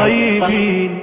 طيبين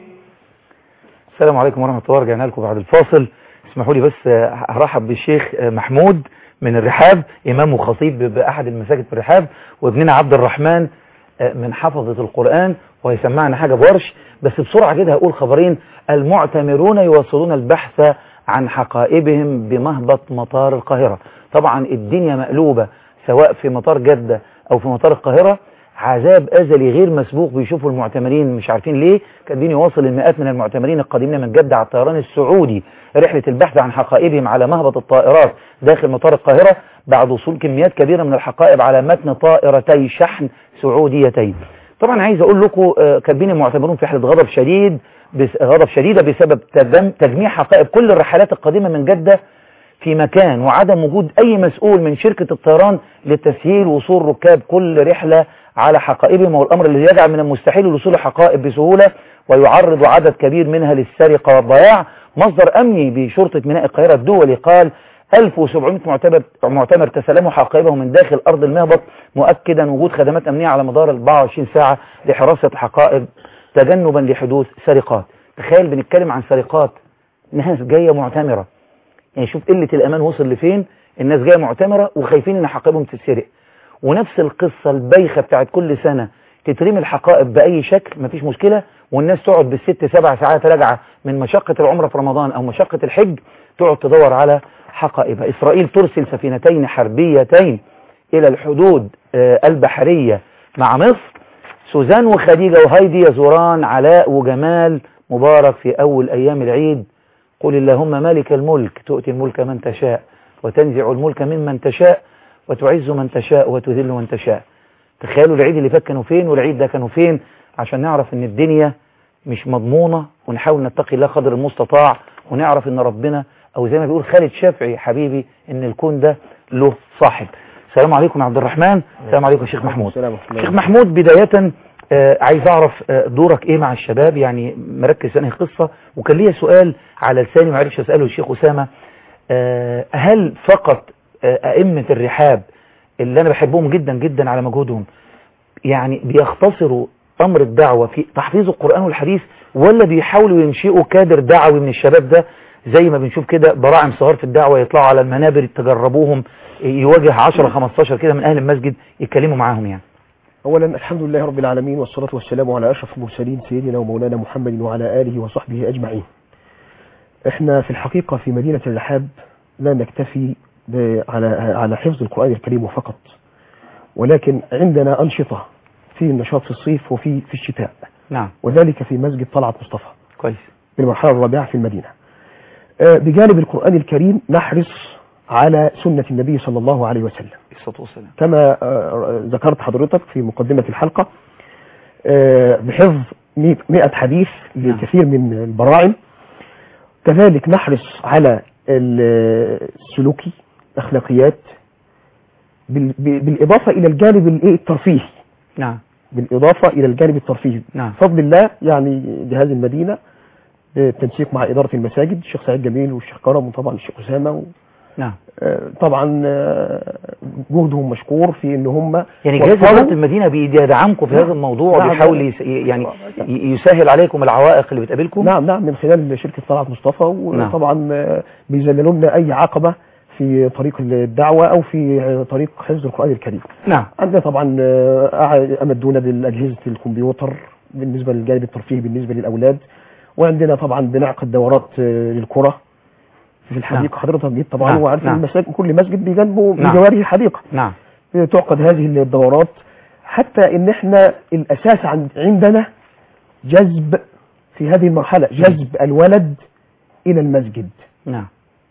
السلام عليكم ورحمة الله رجعنا لكم بعد الفاصل اسمحوا لي بس آه، هرحب بالشيخ آه، محمود من الرحاب إمام وخطيب ب- بأحد المساجد في الرحاب وابننا عبد الرحمن آه، من حفظة القرآن وهيسمعنا حاجة بورش بس بسرعة كده هقول خبرين المعتمرون يواصلون البحث عن حقائبهم بمهبط مطار القاهرة طبعا الدنيا مقلوبة سواء في مطار جدة أو في مطار القاهرة عذاب أزلي غير مسبوق بيشوفوا المعتمرين مش عارفين ليه كاتبين يواصل المئات من المعتمرين القادمين من جدة على الطيران السعودي رحلة البحث عن حقائبهم على مهبط الطائرات داخل مطار القاهرة بعد وصول كميات كبيرة من الحقائب على متن طائرتي شحن سعوديتين طبعا عايز اقول لكم آه، كاتبين المعتمرون في حالة غضب شديد بس- غضب شديدة بسبب تجم- تجميع حقائب كل الرحلات القادمة من جدة في مكان وعدم وجود أي مسؤول من شركة الطيران لتسهيل وصول ركاب كل رحلة على حقائبهم والأمر الذي يجعل من المستحيل الوصول لحقائب بسهولة ويعرض عدد كبير منها للسرقة والضياع مصدر أمني بشرطة ميناء القاهرة الدولي قال 1700 معتمر معتمر تسلموا حقائبهم من داخل أرض المهبط مؤكدا وجود خدمات أمنية على مدار 24 ساعة لحراسة الحقائب تجنبا لحدوث سرقات تخيل بنتكلم عن سرقات ناس جاية معتمرة يعني شوف قلة الأمان وصل لفين الناس جاية معتمرة وخايفين إن حقائبهم تتسرق ونفس القصة البايخة بتاعت كل سنة تترمي الحقائب بأي شكل مفيش مشكلة والناس تقعد بالست سبع ساعات راجعة من مشقة العمرة في رمضان أو مشقة الحج تقعد تدور على حقائبها إسرائيل ترسل سفينتين حربيتين إلى الحدود آه، البحرية مع مصر سوزان وخديجة وهايدي يزوران علاء وجمال مبارك في أول أيام العيد قل اللهم مالك الملك تؤتي الملك من تشاء وتنزع الملك ممن تشاء وتعز من تشاء وتذل من تشاء تخيلوا العيد اللي فات كانوا فين والعيد ده كانوا فين عشان نعرف ان الدنيا مش مضمونة ونحاول نتقي الله قدر المستطاع ونعرف ان ربنا او زي ما بيقول خالد شافعي حبيبي ان الكون ده له صاحب السلام عليكم يا عبد الرحمن السلام عليكم يا شيخ محمود السلام ورحمة الله شيخ محمود بداية آه، عايز اعرف آه، دورك ايه مع الشباب يعني مركز في انهي قصة وكان ليا سؤال على لساني ما عرفش اساله الشيخ اسامة آه، هل فقط آه، ائمة الرحاب اللي انا بحبهم جدا جدا على مجهودهم يعني بيختصروا امر الدعوة في تحفيظ القرآن والحديث ولا بيحاولوا ينشئوا كادر دعوي من الشباب ده زي ما بنشوف كده براعم صغار في الدعوة يطلعوا على المنابر تجربوهم يواجه 10 15 كده من اهل المسجد يتكلموا معاهم يعني أولا الحمد لله رب العالمين والصلاة والسلام على أشرف المرسلين سيدنا ومولانا محمد وعلى آله وصحبه أجمعين احنا في الحقيقة في مدينة الرحاب لا نكتفي ب- على على حفظ القرآن الكريم فقط ولكن عندنا أنشطة في النشاط في الصيف وفي في الشتاء نعم وذلك في مسجد طلعت مصطفى كويس في المرحلة الرابعة في المدينة آه، بجانب القرآن الكريم نحرص على سنة النبي صلى الله عليه وسلم الصلاة والسلام كما آه، ذكرت حضرتك في مقدمة الحلقة آه، بحفظ مئة- مئة حديث نعم. لكثير من البراعم كذلك نحرص على ال- السلوكي الأخلاقيات بال- ب- بالإضافة إلى الجانب الإيه؟ الترفيهي نعم بالإضافة إلى الجانب الترفيهي نعم بفضل الله يعني جهاز المدينة بالتنسيق مع إدارة المساجد الشيخ سعيد جميل والشيخ كرم وطبعا الشيخ أسامة و- نعم آه، طبعا آه، جهدهم مشكور في ان هم يعني جهاز وفروا- إدارة المدينة بيدعمكم في نعم. هذا الموضوع نعم. وبيحاول يس... يعني ي- يسهل عليكم العوائق اللي بتقابلكم نعم نعم من خلال شركة طلعت مصطفى وطبعا آه، بيذللوا لنا اي عقبة في طريق الدعوة او في آه، طريق حفظ القرآن الكريم نعم عندنا طبعا آه، أع- امدونا بالاجهزة الكمبيوتر بالنسبة للجانب الترفيهي بالنسبة للاولاد وعندنا طبعا بنعقد دورات آه، للكرة في الحديقة حضرتك جيت طبعا نعم. وعارف نعم. المساجد كل مسجد بجنبه نعم. بجواره حديقة نعم تعقد هذه الدورات حتى ان احنا الاساس عند عندنا جذب في هذه المرحلة جذب الولد الى المسجد نعم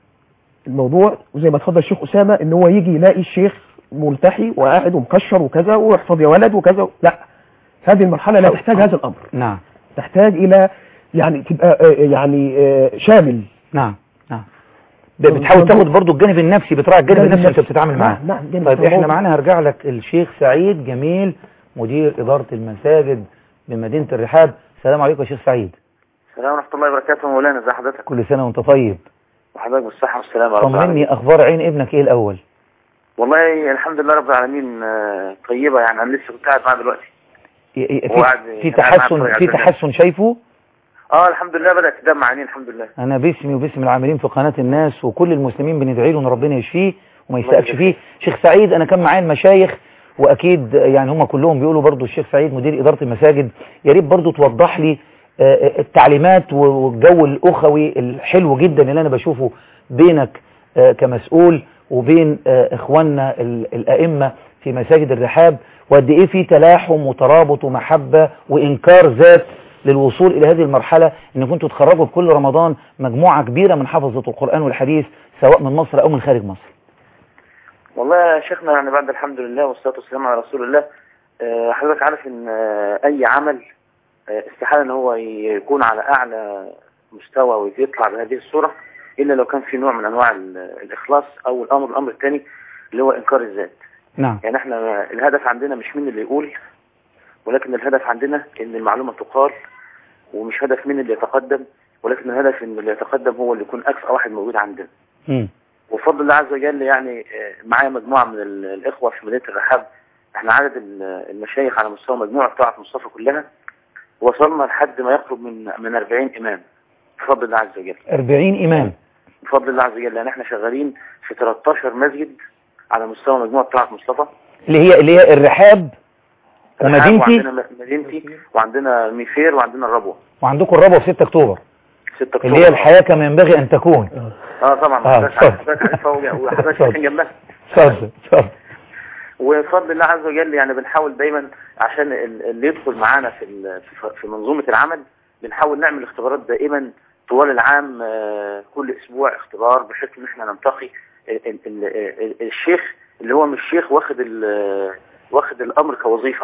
الموضوع وزي ما اتفضل الشيخ اسامة ان هو يجي يلاقي الشيخ ملتحي وقاعد ومكشر وكذا واحفظ يا ولد وكذا لا هذه المرحلة لا تحتاج هذا الامر نعم تحتاج الى يعني تبقى آه، يعني آه، شامل نعم نعم ب- بتحاول تاخد برضو الجانب النفسي بتراعي الجانب النفسي وانت بتتعامل معاه نعم نعم جانب طيب احنا التربوي. معانا هرجع لك الشيخ سعيد جميل مدير إدارة المساجد بمدينة الرحاب السلام عليكم يا شيخ سعيد السلام ورحمة الله وبركاته مولانا ازي حضرتك كل سنة وانت طيب وحضرتك بالصحة والسلامة يا رب العالمين طمني اخبار عين ابنك ايه الاول والله الحمد لله رب العالمين آه، طيبة يعني انا لسه كنت قاعد معاه دلوقتي في, وقعد في يتابع معايا تحسن بطريقة في جميلة. تحسن شايفه اه الحمد لله بدأت تدمع عينين الحمد لله انا باسمي وباسم العاملين في قناة الناس وكل المسلمين بندعي له ان ربنا يشفيه وما الله يسأكش يجزيه. فيه شيخ سعيد انا كان معايا المشايخ واكيد يعني هم كلهم بيقولوا برضو الشيخ سعيد مدير ادارة المساجد يا ريت برضو توضح لي آه، آه، التعليمات والجو الاخوي الحلو جدا اللي انا بشوفه بينك آه، كمسؤول وبين آه، اخواننا ال- الائمة في مساجد الرحاب وقد ايه في تلاحم وترابط ومحبة وانكار ذات للوصول الى هذه المرحلة ان كنتوا تخرجوا بكل رمضان مجموعة كبيرة من حفظة القرآن والحديث سواء من مصر او من خارج مصر والله يا شيخنا يعني بعد الحمد لله والصلاة والسلام على رسول الله آه، حضرتك عارف ان آه، اي عمل آه، استحالة ان هو يكون على اعلى مستوى ويطلع بهذه الصورة الا لو كان في نوع من انواع ال- الاخلاص او الامر الامر الثاني اللي هو انكار الذات نعم يعني احنا الهدف عندنا مش مين اللي يقول ولكن الهدف عندنا ان المعلومة تقال ومش هدف مين اللي يتقدم ولكن الهدف ان اللي يتقدم هو اللي يكون اكفأ واحد موجود عندنا مم. وبفضل الله عز وجل يعني آه، معايا مجموعة من ال- الإخوة في مدينة الرحاب احنا عدد ال- المشايخ على مستوى مجموعة بتاعة مصطفى كلها وصلنا لحد ما يقرب من من 40 إمام بفضل الله عز وجل 40 امام بفضل الله عز وجل لأن احنا شغالين في 13 مسجد على مستوى مجموعة بتاعة مصطفى اللي هي اللي هي الرحاب الرحاب ومدينتي وعندنا م- مدينتي وعندنا ميفير وعندنا الربوة وعندكم الرابعة في 6 اكتوبر 6 أكتوبر اللي هي الحياة كما ينبغي ان تكون اه طبعا آه، حضرتك اتفضل. حضرتك عارفها وج- وحضرتك اتفضل. ساكن جنبها اتفضل اتفضل وبفضل الله عز وجل يعني بنحاول دايما عشان ال- اللي يدخل معانا في ال- في- في منظومة العمل بنحاول نعمل اختبارات دائما طوال العام آه، كل اسبوع اختبار بحيث ان احنا ننتقي ال- ال- ال- ال- الشيخ اللي هو مش شيخ واخد ال- واخد الامر كوظيفة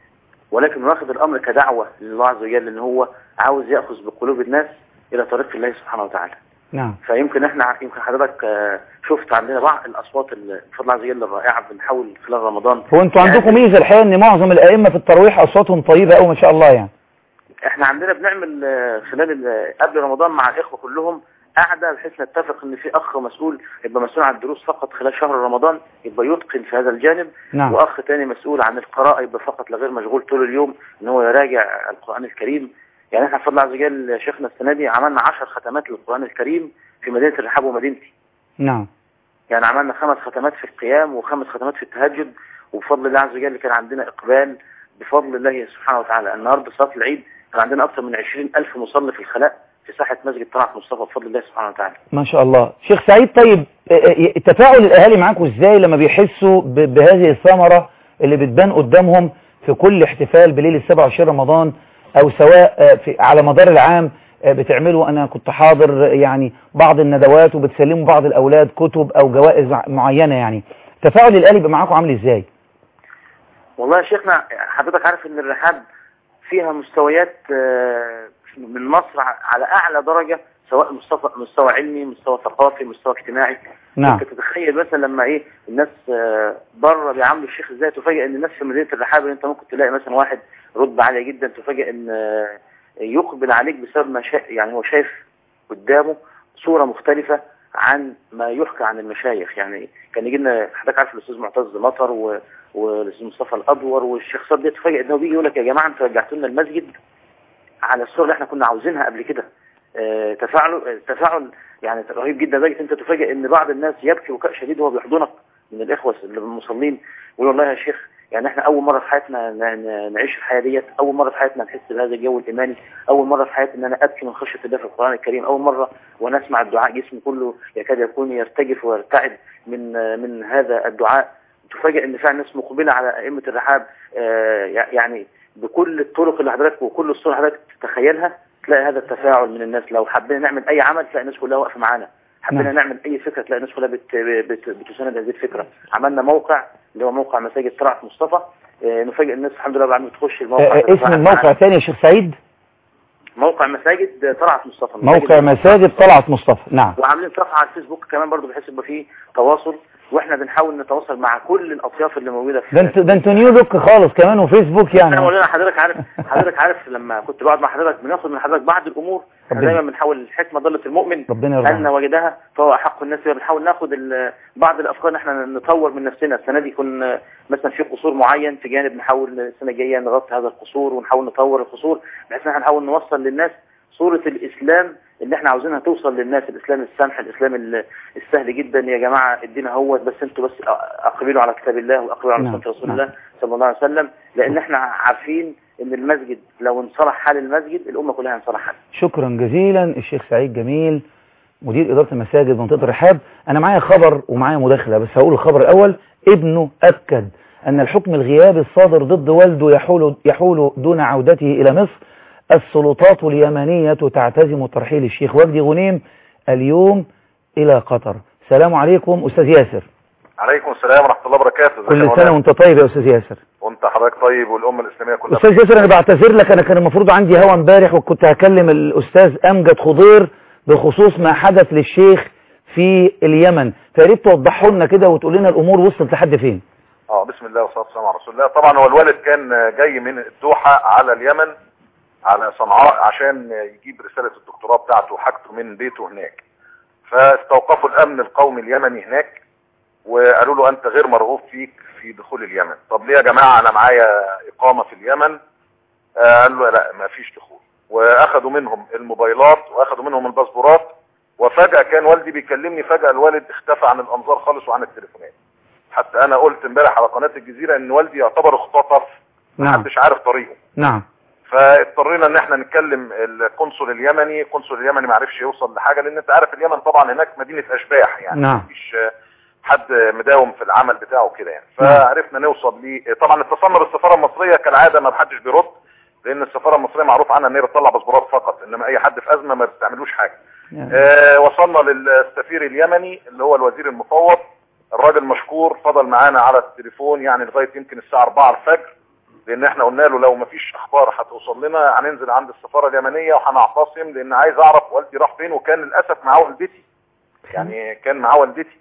ولكن واخد الامر كدعوة لله عز وجل ان هو عاوز ياخذ بقلوب الناس الى طريق الله سبحانه وتعالى نعم فيمكن احنا يمكن حضرتك آه، شفت عندنا بعض الاصوات اللي بفضل الله عز وجل الرائعه بنحاول خلال رمضان هو انتوا عندكم ميزة الحقيقة ان معظم الائمة في التراويح اصواتهم طيبة قوي ما شاء الله يعني احنا عندنا بنعمل آه، خلال ال- قبل رمضان مع الاخوه كلهم قاعده بحيث نتفق ان في اخ مسؤول يبقى مسؤول عن الدروس فقط خلال شهر رمضان يبقى يتقن في هذا الجانب نعم واخ تاني مسؤول عن القراءه يبقى فقط لا غير مشغول طول اليوم ان هو يراجع القران الكريم يعني احنا بفضل الله عز وجل يا شيخنا السنه دي عملنا 10 ختمات للقران الكريم في مدينه الرحاب ومدينتي نعم يعني عملنا خمس ختمات في القيام وخمس ختمات في التهجد وبفضل الله عز وجل كان عندنا إقبال بفضل الله سبحانه وتعالى النهارده صلاة العيد كان عندنا أكثر من 20 ألف مصلي في الخلاء في ساحة مسجد طلعت مصطفى بفضل الله سبحانه وتعالى ما شاء الله شيخ سعيد طيب اه، اه، تفاعل الاهالي معاكم ازاي لما بيحسوا ب- بهذه الثمرة اللي بتبان قدامهم في كل احتفال بليلة 27 رمضان او سواء اه، في على مدار العام اه، بتعملوا انا كنت حاضر اه، يعني بعض الندوات وبتسلموا بعض الاولاد كتب او جوائز ع- معينة يعني تفاعل الاهالي بيبقى معاكم عامل ازاي والله يا شيخنا حضرتك عارف ان الرحاب فيها مستويات آه، من مصر ع- على اعلى درجة سواء مستوى مستوى علمي مستوى ثقافي مستوى اجتماعي نعم انت تتخيل مثلا لما ايه الناس آه، بره بيعاملوا الشيخ ازاي تفاجئ ان الناس في مدينه الرحاب اللي انت ممكن تلاقي مثلا واحد رتبه عاليه جدا تفاجئ ان آه، يقبل عليك بسبب ما شا... يعني هو شايف قدامه صوره مختلفه عن ما يحكى عن المشايخ يعني كان يجي لنا حضرتك عارف الاستاذ معتز مطر و... والاستاذ مصطفى الادور والشخصيات دي تفاجئ انه بيجي يقول لك يا جماعه انتوا رجعتوا لنا المسجد على الصوره اللي احنا كنا عاوزينها قبل كده آه، تفاعل آه، تفاعل يعني رهيب جدا لدرجه انت تفاجئ ان بعض الناس يبكي بكاء شديد وهو بيحضنك من الاخوه اللي المصلين ويقول والله يا شيخ يعني احنا اول مره في حياتنا ن- ن- نعيش الحياه ديت اول مره في حياتنا نحس بهذا الجو الايماني اول مره في حياتي ان انا ابكي من خشيه الله في القران الكريم اول مره وانا اسمع الدعاء جسمي كله يكاد يكون يرتجف ويرتعد من آه، من هذا الدعاء تفاجئ ان فعلا الناس مقبله على ائمه الرحاب آه، يع- يعني بكل الطرق اللي حضرتك وكل الصور اللي حضرتك تتخيلها تلاقي هذا التفاعل من الناس لو حبينا نعمل اي عمل تلاقي الناس كلها واقفه معانا حبينا نعم. نعمل اي فكره تلاقي الناس كلها بت... بت... بتساند هذه الفكره عملنا موقع اللي هو موقع مساجد طلعت مصطفى آه، نفاجئ الناس الحمد لله بعد ما تخش الموقع اه، اه، اسم تتفاعل الموقع معانا. تاني يا شيخ سعيد موقع مساجد طلعت مصطفى موقع مساجد طلعت مصطفى نعم وعاملين صفحه على الفيسبوك كمان برضو بحيث يبقى فيه تواصل واحنا بنحاول نتواصل مع كل الاطياف اللي موجوده في ده انت ده انتوا نيو لوك خالص كمان وفيسبوك انا يعني مولانا حضرتك عارف حضرتك عارف لما كنت بقعد مع حضرتك بناخد من حضرتك بعض الامور احنا ربنا- دايما بنحاول الحكمه ضلت المؤمن ربنا يرضى أن عنك. وجدها فهو أحق الناس بها بنحاول ناخد ال- بعض الأفكار إن احنا نطور من نفسنا السنة دي يكون آه، مثلا في قصور معين في جانب نحاول السنة الجاية نغطي هذا القصور ونحاول نطور القصور بحيث إن احنا نحاول نوصل للناس صورة الإسلام اللي احنا عاوزينها توصل للناس الإسلام السمح الإسلام ال- السهل جدا يا جماعة الدين اهوت بس انتوا بس أ- أقبلوا على كتاب الله وأقبلوا على نعم، سنة رسول نعم. الله صلى الله عليه وسلم لأن احنا عارفين إن المسجد لو انصلح حال المسجد الأمة كلها انصلح حالها شكرا جزيلا الشيخ سعيد جميل مدير إدارة المساجد منطقة الرحاب أنا معايا خبر ومعايا مداخلة بس هقول الخبر الأول ابنه أكد أن الحكم الغيابي الصادر ضد والده يحول, يحول دون عودته إلى مصر السلطات اليمنية تعتزم ترحيل الشيخ وجدي غنيم اليوم إلى قطر سلام عليكم أستاذ ياسر عليكم السلام ورحمة الله وبركاته ازيك يا كل مولانا؟ سنة وانت طيب يا أستاذ ياسر وانت حضرتك طيب والأمة الإسلامية كلها أستاذ ياسر أنا بعتذر لك أنا كان المفروض عندي هوا امبارح وكنت هكلم الأستاذ أمجد خضير بخصوص ما حدث للشيخ في اليمن فياريت توضحوا لنا كده وتقول لنا الأمور وصلت لحد فين اه بسم الله والصلاة والسلام على رسول الله طبعا هو الوالد كان جاي من الدوحة على اليمن على صنعاء عشان يجيب رسالة الدكتوراه بتاعته وحاجته من بيته هناك فاستوقفوا الأمن القومي اليمني هناك وقالوا له أنت غير مرغوب فيك في دخول اليمن طب ليه يا جماعة أنا معايا إقامة في اليمن آه قال له لا ما فيش دخول واخدوا منهم الموبايلات واخدوا منهم الباسبورات وفجأة كان والدي بيكلمني فجأة الوالد اختفى عن الانظار خالص وعن التليفونات حتى انا قلت امبارح على قناة الجزيرة ان والدي يعتبر اختطف نعم محدش عارف طريقه نعم فاضطرينا ان احنا نتكلم القنصل اليمني القنصل اليمني ما عرفش يوصل لحاجة لان انت عارف اليمن طبعا هناك مدينة اشباح يعني نعم. مفيش حد مداوم في العمل بتاعه كده يعني نعم. فعرفنا نوصل ليه طبعا اتصلنا بالسفارة المصرية كالعادة ما حدش بيرد لان السفارة المصرية معروف عنها ان هي بتطلع باسبورات فقط انما اي حد في ازمة ما بتعملوش حاجة يعني آه وصلنا للسفير اليمني اللي هو الوزير المفوض الراجل مشكور فضل معانا على التليفون يعني لغاية يمكن الساعة 4 الفجر لان احنا قلنا له لو مفيش اخبار هتوصل لنا هننزل عند السفارة اليمنية وهنعتصم لان عايز اعرف والدي راح فين وكان للاسف معاه والدتي يعني كان معاه والدتي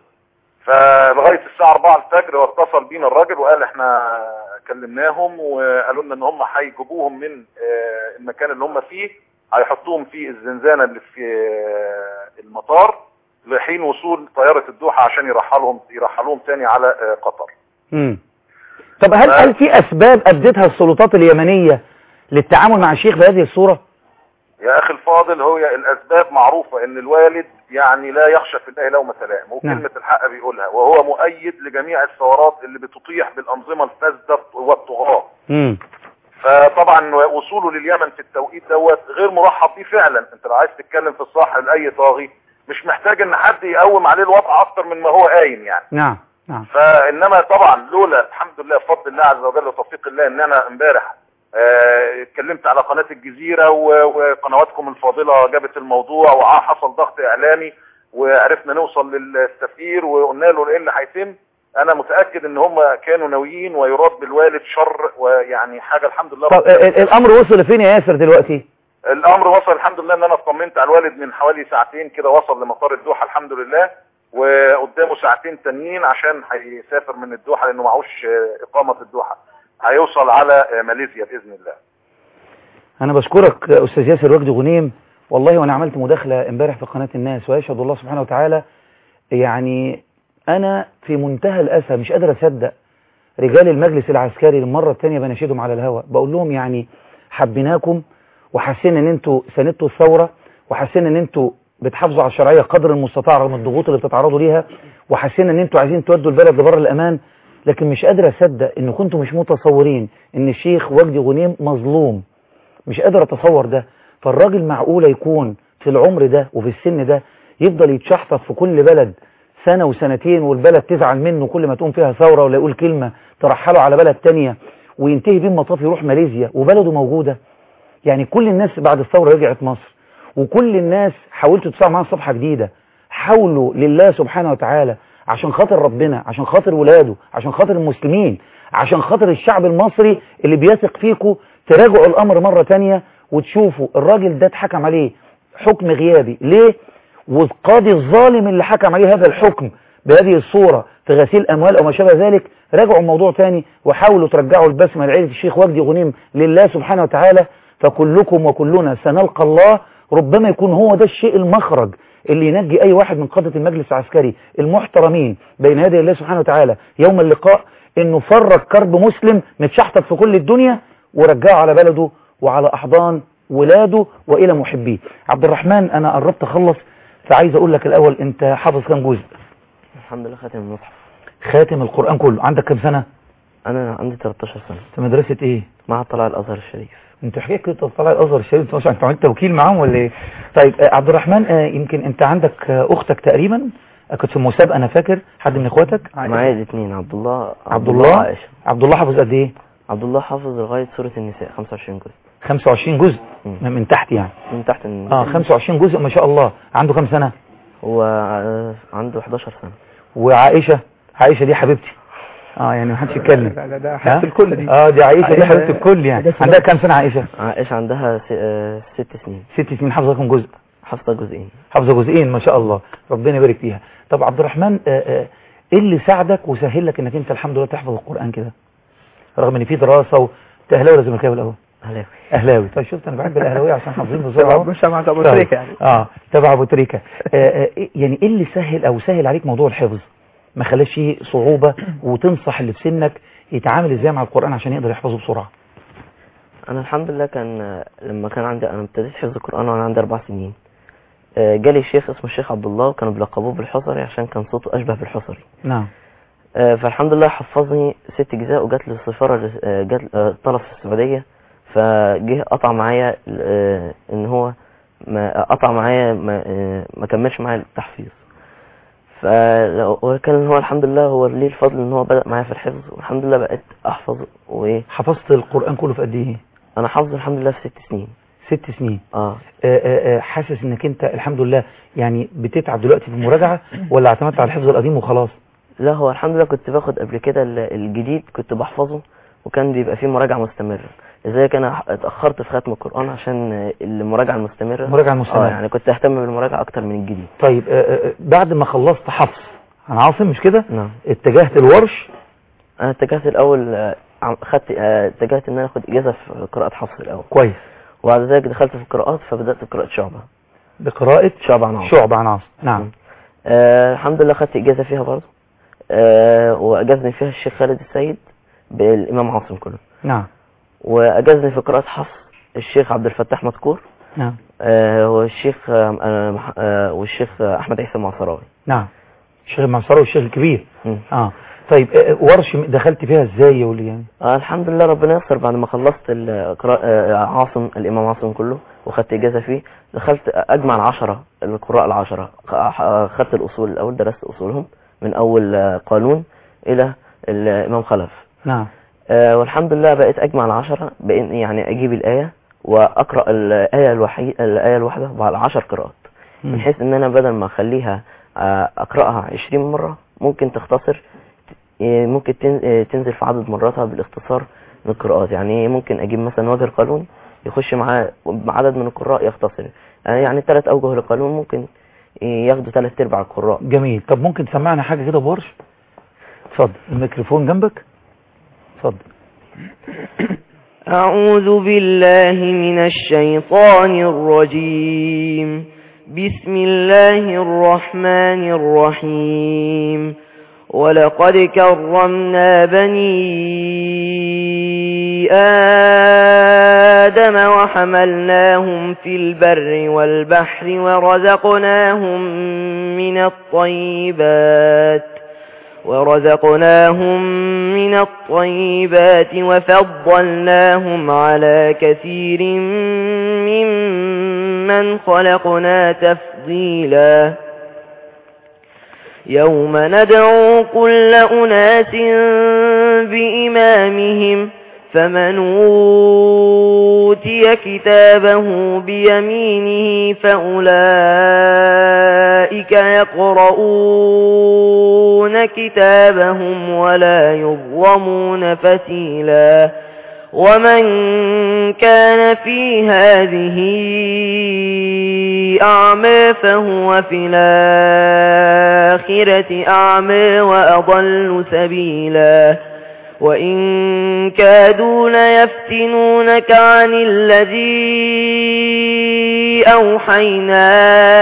فلغاية الساعة 4 الفجر واتصل بينا الراجل وقال احنا كلمناهم وقالوا لنا ان هم هيجيبوهم من آه، المكان اللي هم فيه هيحطوهم في الزنزانة اللي في آه، المطار لحين وصول طيارة الدوحة عشان يرحلهم يرحلوهم تاني على آه، قطر مم. طب هل هل في أسباب أبدتها السلطات اليمنية للتعامل مع الشيخ بهذه الصورة؟ يا اخي الفاضل هو الاسباب معروفة ان الوالد يعني لا يخشى في الله لومة لائم نعم. وكلمة الحق بيقولها وهو مؤيد لجميع الثورات اللي بتطيح بالانظمة الفاسدة والطغاة مم. فطبعا وصوله لليمن في التوقيت دوت غير مرحب بيه فعلا انت لو عايز تتكلم في الصح لاي طاغي مش محتاج ان حد يقوم عليه الوضع اكتر من ما هو قايم يعني نعم نعم فانما طبعا لولا الحمد لله بفضل الله عز وجل وتوفيق الله ان انا امبارح آه، اتكلمت على قناة الجزيرة و- وقنواتكم الفاضلة جابت الموضوع وحصل ضغط اعلامي وعرفنا نوصل للسفير وقلنا له ايه اللي هيتم انا متأكد ان هم كانوا ناويين ويراد بالوالد شر ويعني حاجة الحمد لله طب ال- ال- الأمر وصل لفين يا ياسر دلوقتي؟ الامر وصل الحمد لله ان انا اطمنت على الوالد من حوالي ساعتين كده وصل لمطار الدوحة الحمد لله وقدامه ساعتين تانيين عشان هيسافر من الدوحة لانه معهوش آه، اقامة الدوحة هيوصل على آه، ماليزيا باذن الله أنا بشكرك أستاذ ياسر وجدي غنيم والله وأنا عملت مداخلة امبارح في قناة الناس ويشهد الله سبحانه وتعالى يعني أنا في منتهى الأسى مش قادر أصدق رجال المجلس العسكري للمرة الثانية بناشدهم على الهواء بقول لهم يعني حبيناكم وحسينا ان انتوا ساندتوا الثورة وحسينا ان انتوا بتحافظوا على الشرعية قدر المستطاع رغم الضغوط اللي بتتعرضوا ليها وحسينا ان انتوا عايزين تودوا البلد لبر الامان لكن مش قادر اصدق ان كنتوا مش متصورين ان الشيخ وجدي غنيم مظلوم مش قادر اتصور ده فالراجل معقولة يكون في العمر ده وفي السن ده يفضل يتشحطط في كل بلد سنة وسنتين والبلد تزعل منه كل ما تقوم فيها ثورة ولا يقول كلمة ترحله على بلد تانية وينتهي بيه المطاف يروح ماليزيا وبلده موجودة يعني كل الناس بعد الثورة رجعت مصر وكل الناس حاولتوا تدفعوا معاها صفحة جديدة حاولوا لله سبحانه وتعالى عشان خاطر ربنا عشان خاطر ولاده عشان خاطر المسلمين عشان خاطر الشعب المصري اللي بيثق فيكم تراجعوا الأمر مرة تانية وتشوفوا الراجل ده اتحكم عليه حكم غيابي ليه والقاضي الظالم اللي حكم عليه هذا الحكم بهذه الصورة في غسيل أموال أو ما شابه ذلك راجعوا الموضوع تاني وحاولوا ترجعوا البسمة لعيلة الشيخ وجدي غنيم لله سبحانه وتعالى فكلكم وكلنا سنلقى الله ربما يكون هو ده الشيء المخرج اللي ينجي أي واحد من قادة المجلس العسكري المحترمين بين يدي الله سبحانه وتعالى يوم اللقاء إنه فرج كرب مسلم متشحطط في كل الدنيا ورجعه على بلده وعلى أحضان ولاده وإلى محبيه عبد الرحمن أنا قربت أخلص فعايز أقول لك الأول أنت حافظ كام جزء الحمد لله خاتم المصحف خاتم القرآن كله عندك كام سنة انا عندي 13 سنه في مدرسة إيه مع طلع الازهر الشريف انت حكيت كده طلع الازهر الشريف انت مش انت عملت توكيل معاهم ولا ايه طيب آه، عبد الرحمن آه، يمكن انت عندك آه، اختك تقريبا آه، كنت في مسابقه انا فاكر حد من اخواتك معايا الاثنين عبد الله عبد الله وعائشه عبد الله حافظ قد ايه عبد الله حافظ لغايه سوره النساء 25 جزء 25 جزء مم. من من تحت يعني من تحت الن- اه 25 جزء ما شاء الله عنده كام سنه هو آه، عنده 11 سنه وعائشه عائشه دي حبيبتي اه يعني ما حدش يتكلم لا لا ده ها؟ حياة الكل دي اه دي عائشه دي عائشة- حبيبه الكل يعني ده عندها كام سنه عائشه عائشه عندها س- آه، ست سنين ست سنين حافظه كام جزء حافظه جزئين حافظه جزئين ما شاء الله ربنا يبارك فيها طب عبد الرحمن آه، آه، ايه اللي ساعدك وسهل لك انك انت الحمد لله تحفظ القران كده رغم ان في دراسه وانت اهلاوي ولا زملكاوي الاول اهلاوي اهلاوي طيب شفت انا بحب الاهلاويه عشان حافظين بسرعه أهو. مش مع ابو طيب. تريكه يعني اه تبع ابو تريكه آه، آه، إيه- يعني ايه اللي سهل او سهل عليك موضوع الحفظ ما خلاش فيه صعوبه وتنصح اللي في سنك يتعامل ازاي مع القران عشان يقدر يحفظه بسرعه انا الحمد لله كان آه، لما كان عندي انا ابتديت حفظ القران وانا عندي اربع سنين آه، جالي شيخ اسمه الشيخ عبد الله وكانوا بيلقبوه بالحصري عشان كان صوته اشبه بالحصري نعم آه، فالحمد لله حفظني ست اجزاء وجات لي السفاره آه، جات آه، طلب في السعوديه فجه قطع معايا آه، ان هو ما قطع معايا ما, آه، ما كملش معايا التحفيظ فكان هو الحمد لله هو ليه الفضل ان هو بدأ معايا في الحفظ والحمد لله بقيت احفظ وايه حفظت القران كله في قد ايه انا حافظه الحمد لله في ست سنين ست سنين اه آه، آه، آه، حاسس انك انت الحمد لله يعني بتتعب دلوقتي في المراجعه ولا اعتمدت على الحفظ القديم وخلاص لا هو الحمد لله كنت باخد قبل كده ال- الجديد كنت بحفظه وكان بيبقى فيه مراجعة مستمرة لذلك انا اتأخرت في ختم القرآن عشان المراجعة المستمرة المراجعة المستمرة. اه يعني كنت اهتم بالمراجعة اكتر من الجديد طيب آه، آه، بعد ما خلصت حفظ عن عاصم مش كده نعم اتجهت الورش انا اتجهت الاول آه، عم- خدت آه، اتجهت ان انا اخد اجازة في قراءة حفص الاول كويس وبعد ذلك دخلت في القراءات فبدأت بقراءة شعبة بقراءة شعبة عن عاصم شعب عن عاصم نعم آه الحمد لله خدت اجازة فيها برضه آه واجازني فيها الشيخ خالد السيد بالامام عاصم كله نعم واجازني في قراءة حفص الشيخ عبد الفتاح مذكور نعم آه والشيخ آه آه مح- آه والشيخ آه احمد عيسى المعصراوي نعم الشيخ المعصري والشيخ الكبير مم. اه طيب آه، آه، ورش دخلت فيها ازاي يا ولي يعني آه الحمد لله ربنا يسر بعد ما خلصت القراءة آه عاصم الامام عاصم كله وخدت اجازة فيه دخلت اجمع العشرة القراء العشرة خ- آه، خدت الاصول الاول درست اصولهم من اول آه، قانون الى الامام خلف نعم آه، والحمد لله بقيت اجمع العشرة بإن يعني اجيب الآية واقرأ الآية الوحي الآية الواحدة على عشر قراءات مم. بحيث ان انا بدل ما اخليها آه، اقرأها عشرين مرة ممكن تختصر آه، ممكن تن- آه، تنزل في عدد مراتها بالاختصار من القراءات يعني ممكن اجيب مثلا وجه القانون يخش معاه عدد من القراء يختصر آه، يعني ثلاث اوجه للقانون ممكن ياخدوا ثلاث ارباع القراء جميل طب ممكن تسمعنا حاجة كده بورش اتفضل الميكروفون جنبك اتفضل أعوذ بالله من الشيطان الرجيم بسم الله الرحمن الرحيم ولقد كرمنا بني آدم وحملناهم في البر والبحر ورزقناهم من الطيبات ورزقناهم من الطيبات وفضلناهم على كثير ممن خلقنا تفضيلا يوم ندعو كل أناس بإمامهم فمن أوتي كتابه بيمينه فأولئك يقرؤون كتابهم ولا يظلمون فتيلا ومن كان في هذه أعمى فهو في الآخرة أعمى وأضل سبيلا وإن كادوا ليفتنونك عن الذي أوحينا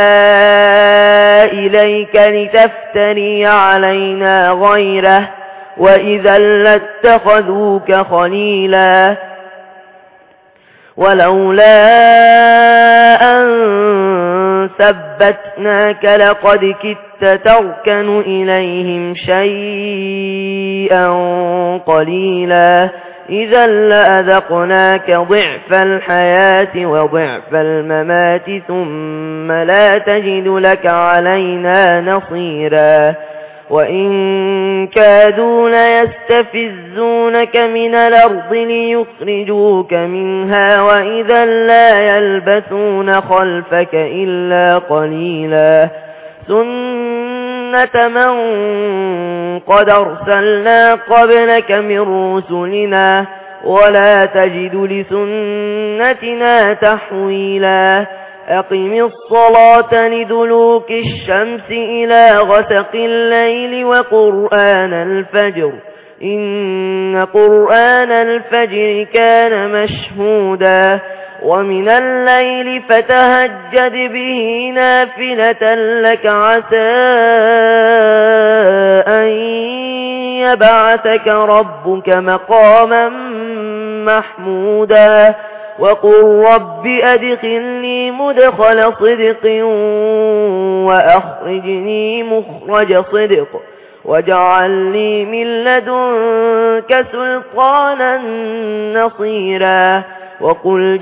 إليك لتفتري علينا غيره وإذا لاتخذوك خليلا ولولا أن ثبتناك لقد كدت تركن إليهم شيئا قليلا إذا لأذقناك ضعف الحياة وضعف الممات ثم لا تجد لك علينا نصيرا وإن كادوا ليستفزونك من الأرض ليخرجوك منها وإذا لا يلبثون خلفك إلا قليلا سنة من قد أرسلنا قبلك من رسلنا ولا تجد لسنتنا تحويلا أقم الصلاة لدلوك الشمس إلى غسق الليل وقرآن الفجر إن قرآن الفجر كان مشهودا ومن الليل فتهجد به نافلة لك عسى أن يبعثك ربك مقاما محمودا وقل رب أدخلني مدخل صدق وأخرجني مخرج صدق واجعل لي من لدنك سلطانا نصيرا وقل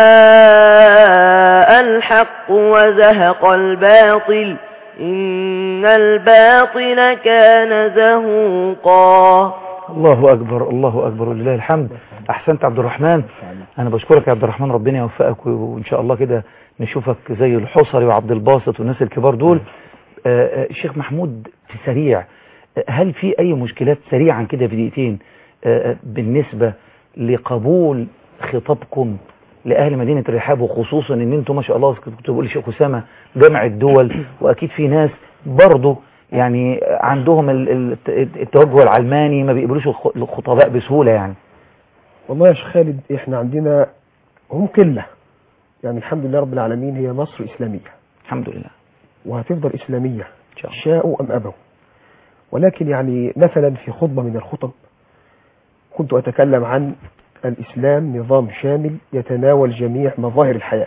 جاء الحق وزهق الباطل إن الباطل كان زهوقا الله أكبر الله أكبر ولله الحمد أحسنت عبد الرحمن أنا بشكرك يا عبد الرحمن ربنا يوفقك وإن شاء الله كده نشوفك زي الحصري وعبد الباسط والناس الكبار دول آه، آه، الشيخ محمود في سريع آه، هل في أي مشكلات سريعا كده في دقيقتين آه، آه، بالنسبة لقبول خطابكم لأهل مدينة الرحاب وخصوصا ان انتم ما شاء الله كنت بقول الشيخ أسامة جامع الدول واكيد في ناس برضه يعني عندهم ال- ال- التوجه العلماني ما بيقبلوش الخ- الخطباء بسهولة يعني والله يا شيخ خالد احنا عندنا هم قلة يعني الحمد لله رب العالمين هي مصر إسلامية الحمد لله وهتفضل إسلامية إن شاء الله شاءوا أم أبوا ولكن يعني مثلا في خطبة من الخطب كنت أتكلم عن الإسلام نظام شامل يتناول جميع مظاهر الحياة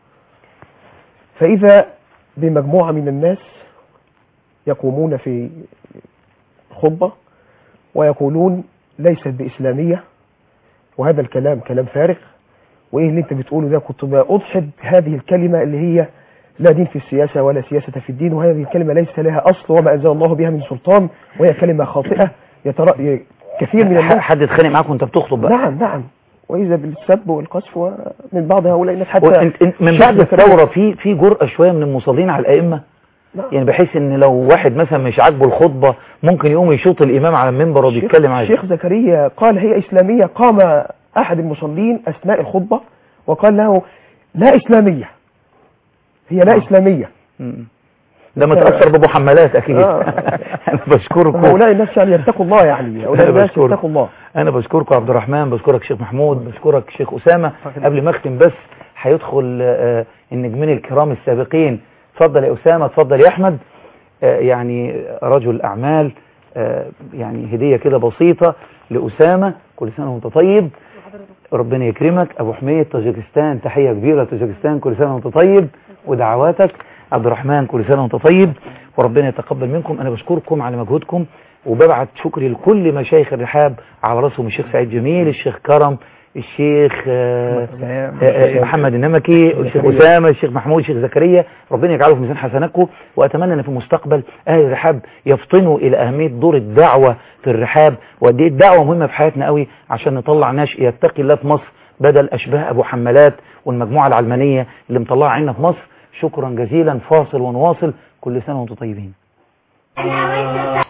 فإذا بمجموعة من الناس يقومون في خطبة ويقولون ليست بإسلامية وهذا الكلام كلام فارغ وإيه اللي أنت بتقوله ده كنت بأضحد هذه الكلمة اللي هي لا دين في السياسة ولا سياسة في الدين وهذه الكلمة ليس لها أصل وما أنزل الله بها من سلطان وهي كلمة خاطئة يترى كثير من الناس حد اتخانق معاك وانت بتخطب بقى نعم نعم وإذا بالسب والقذف ومن بعض هؤلاء الناس حتى وانت انت من شيخ بعد زكريا- الثورة في في جرأة شوية من المصلين على الأئمة نعم. يعني بحيث ان لو واحد مثلا مش عاجبه الخطبة ممكن يقوم يشوط الإمام على المنبر وبيتكلم عادي الشيخ زكريا قال هي إسلامية قام أحد المصلين أثناء الخطبة وقال له لا إسلامية هي لا آه. إسلامية مم. ده متأثر بأبو حمالات أكيد آه. أنا بشكركم هؤلاء الناس يعني يتقوا الله يعني هؤلاء أنا الناس بشكرك. يتقوا الله أنا بشكركم عبد الرحمن بشكرك شيخ محمود بشكرك شيخ أسامة قبل ما أختم بس هيدخل آه، النجمين الكرام السابقين اتفضل يا أسامة اتفضل يا أحمد آه، يعني رجل أعمال آه، يعني هدية كده بسيطة لأسامة كل سنة وانت طيب ربنا يكرمك أبو حميد طاجيكستان تحية كبيرة لطاجيكستان كل سنة وانت طيب ودعواتك عبد الرحمن كل سنة وانت طيب وربنا يتقبل منكم أنا بشكركم على مجهودكم وببعت شكري لكل مشايخ الرحاب على راسهم الشيخ سعيد جميل الشيخ كرم الشيخ آه، آه، آه، محمد النمكي الشيخ أسامة الشيخ محمود الشيخ زكريا ربنا يجعله في ميزان حسناتكم وأتمنى أن في المستقبل أهل الرحاب يفطنوا إلى أهمية دور الدعوة في الرحاب وقد إيه الدعوة مهمة في حياتنا قوي عشان نطلع ناشئ يتقي الله في مصر بدل أشباه أبو حمالات والمجموعة العلمانية اللي مطلعة عنا في مصر شكرا جزيلا فاصل ونواصل كل سنة وانتم طيبين